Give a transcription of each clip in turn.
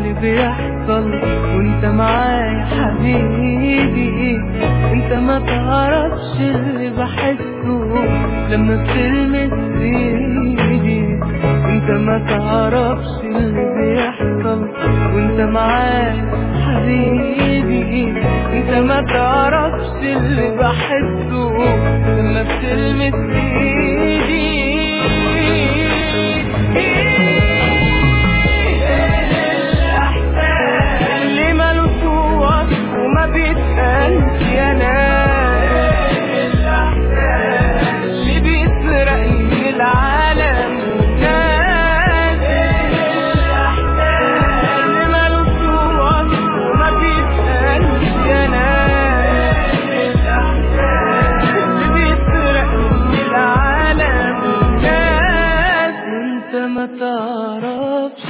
اللي بيحصل وانت معايا حبيبي انت ما تعرفش اللي بحسه لما بتلمس ايدي انت ما تعرفش اللي بيحصل وانت معايا حبيبي انت ما تعرفش اللي بحسه لما بتلمس ايدي اللي مالوش وصف وما بيتقالش يا ناس اللي بيسرقني من العالم ناس اللي مالوش وصف وما بيتقالش يا ناس اللي بيسرقني من العالم ناس وانت ما تعرفش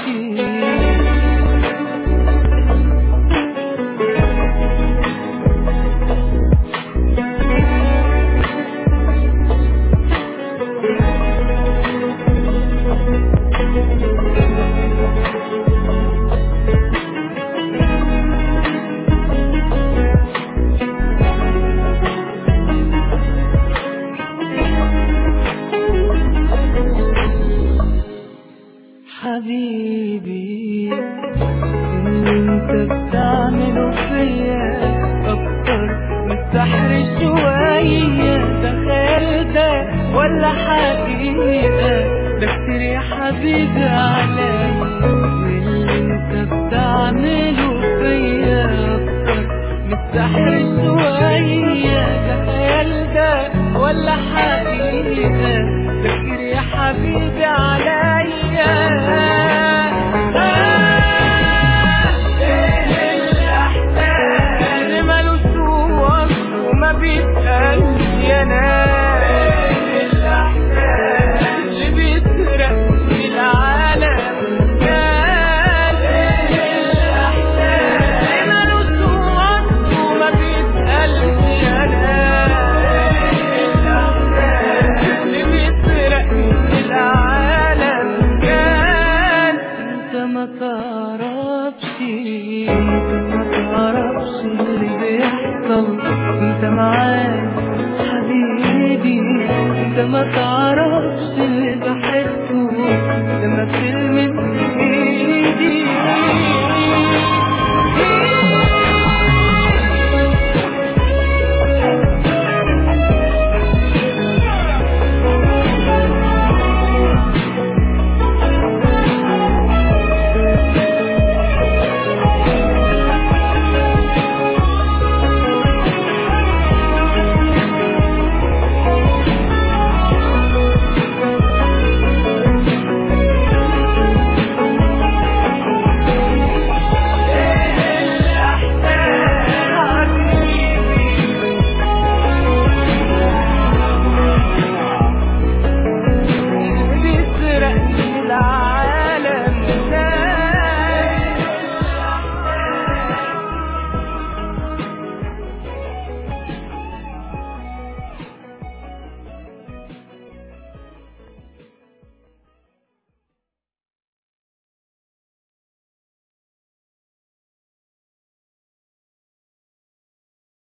حبيبي اللي انت بتعمله فيا اكتر من السحر شوية تخيل ده ولا حقيقة ده كتير يا حبيبي عليا اللي انت بتعمله فيا اكتر من السحر شوية تخيل ده ولا حقيقة ده كتير يا حبيبي